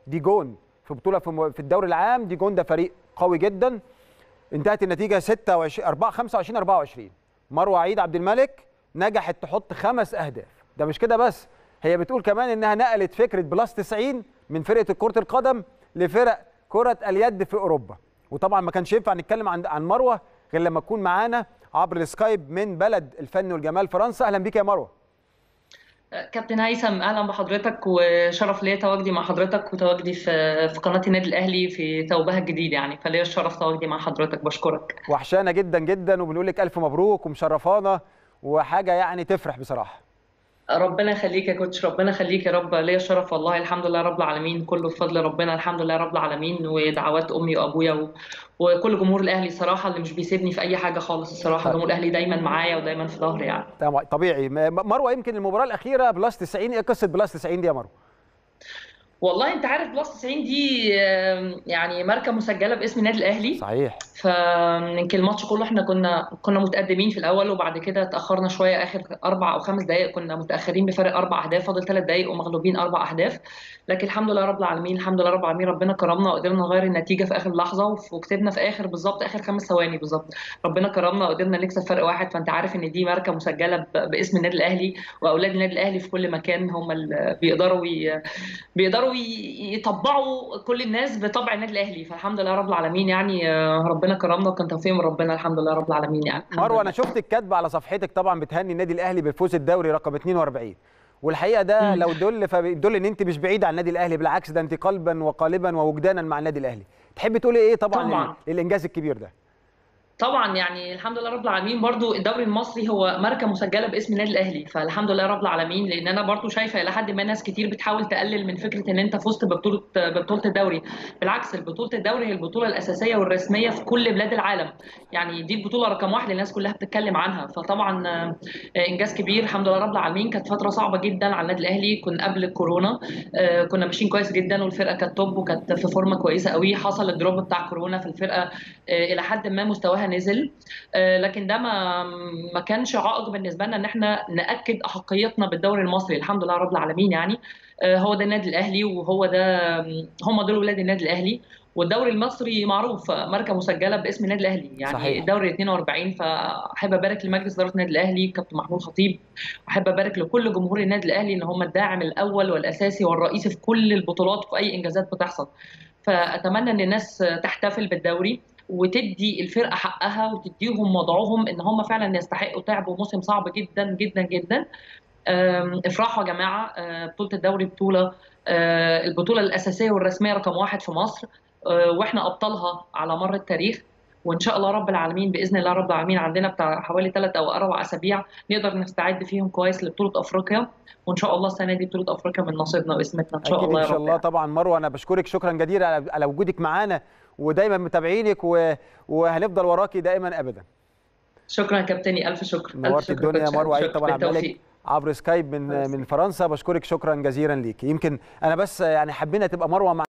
ديجون في بطوله في م- في الدوري العام ديجون ده فريق قوي جدا انتهت النتيجه 26 4 25 24 مروه عيد عبد الملك نجحت تحط خمس اهداف ده مش كده بس هي بتقول كمان انها نقلت فكره بلس 90 من فرقه كره القدم لفرق كره اليد في اوروبا وطبعا ما كانش ينفع نتكلم عن عن مروه غير لما تكون معانا عبر السكايب من بلد الفن والجمال فرنسا اهلا بيك يا مروه كابتن هيثم اهلا بحضرتك وشرف ليا تواجدي مع حضرتك وتواجدي في في قناه النادي الاهلي في ثوبها الجديد يعني فليا الشرف تواجدي مع حضرتك بشكرك وحشانا جدا جدا وبنقول لك الف مبروك ومشرفانا وحاجه يعني تفرح بصراحه ربنا يخليك يا كوتش ربنا يخليك يا رب ليا الشرف والله الحمد لله رب العالمين كله بفضل ربنا الحمد لله رب العالمين ودعوات امي وابويا و... وكل جمهور الاهلي صراحه اللي مش بيسيبني في اي حاجه خالص الصراحه طيب. جمهور الاهلي دايما معايا ودايما في ظهري يعني طبعا- طبيعي م- مروه يمكن المباراه الاخيره بلس 90 ايه قصه بلس 90 دي يا مروه والله انت عارف بلس 90 دي آم، يعني ماركه مسجله باسم النادي الاهلي صحيح فيمكن الماتش كله احنا كنا كنا متقدمين في الاول وبعد كده اتاخرنا شويه اخر اربع او خمس دقائق كنا متاخرين بفرق اربع اهداف فاضل ثلاث دقائق ومغلوبين اربع اهداف لكن الحمد لله رب العالمين الحمد لله رب العالمين ربنا كرمنا وقدرنا نغير النتيجه في اخر لحظه وف- وكسبنا في اخر بالظبط اخر خمس ثواني بالظبط ربنا كرمنا وقدرنا نكسب فرق واحد فانت عارف ان دي ماركه مسجله ب- باسم النادي الاهلي واولاد النادي الاهلي في كل مكان هم اللي بيقدروا ي... بيقدروا ي- يطبعوا كل الناس بطبع النادي الاهلي فالحمد لله رب العالمين يعني آه، ربنا كرمنا وكان توفيق من ربنا الحمد لله رب العالمين يعني الحمد مروه لله. انا شفت الكاتبه على صفحتك طبعا بتهني النادي الاهلي بفوز الدوري رقم 42 والحقيقه ده مم. لو دل فبيدل ان انت مش بعيد عن النادي الاهلي بالعكس ده انت قلبا وقالبا ووجدانا مع النادي الاهلي تحبي تقولي ايه طبعا, طبعاً. لل- للانجاز الكبير ده طبعا يعني الحمد لله رب العالمين برضو الدوري المصري هو ماركه مسجله باسم النادي الاهلي فالحمد لله رب العالمين لان انا برضو شايفه الى حد ما ناس كتير بتحاول تقلل من فكره ان انت فزت ببطوله ببطوله الدوري بالعكس البطوله الدوري هي البطوله الاساسيه والرسميه في كل بلاد العالم يعني دي البطوله رقم واحد اللي الناس كلها بتتكلم عنها فطبعا آه، انجاز كبير الحمد لله رب العالمين كانت فتره صعبه جدا على النادي الاهلي كنا قبل الكورونا آه، كنا ماشيين كويس جدا والفرقه كانت توب وكانت في فورمه كويسه قوي حصل الدروب بتاع كورونا في الفرقه آه، الى حد ما مستواها نزل آه، لكن ده ما ما كانش عائق بالنسبه لنا ان احنا ناكد احقيتنا بالدوري المصري الحمد لله رب العالمين يعني آه، هو ده النادي الاهلي وهو ده هم دول ولاد النادي الاهلي والدوري المصري معروف ماركه مسجله باسم النادي الاهلي يعني صحيح. الدوري 42 فاحب ابارك لمجلس اداره النادي الاهلي كابتن محمود خطيب واحب ابارك لكل جمهور النادي الاهلي ان هم الداعم الاول والاساسي والرئيسي في كل البطولات وفي اي انجازات بتحصل فاتمنى ان الناس تحتفل بالدوري وتدي الفرقه حقها وتديهم وضعهم ان هم فعلا يستحقوا تعبوا موسم صعب جدا جدا جدا أم، افرحوا يا جماعه أه، بطوله الدوري بطوله أه، البطوله الاساسيه والرسميه رقم واحد في مصر أه، واحنا ابطالها على مر التاريخ وان شاء الله رب العالمين باذن الله رب العالمين عندنا بتاع حوالي ثلاث او اربع اسابيع نقدر نستعد فيهم كويس لبطوله افريقيا وان شاء الله السنه دي بطوله افريقيا من نصيبنا واسمتنا ان شاء اكيد الله ان يا شاء رب الله طبعا مروه انا بشكرك شكرا جزيلا على على وجودك معانا ودايما متابعينك و... وهنفضل وراكي دائما ابدا شكرا يا كابتني الف شكر الف نورت شكر الدنيا يا كوتش. مروه عيد شكرا. طبعا عبد الملك بالتوفيق. عبر سكايب من بس. من فرنسا بشكرك شكرا جزيلا ليكي يمكن انا بس يعني حبينا تبقى مروه مع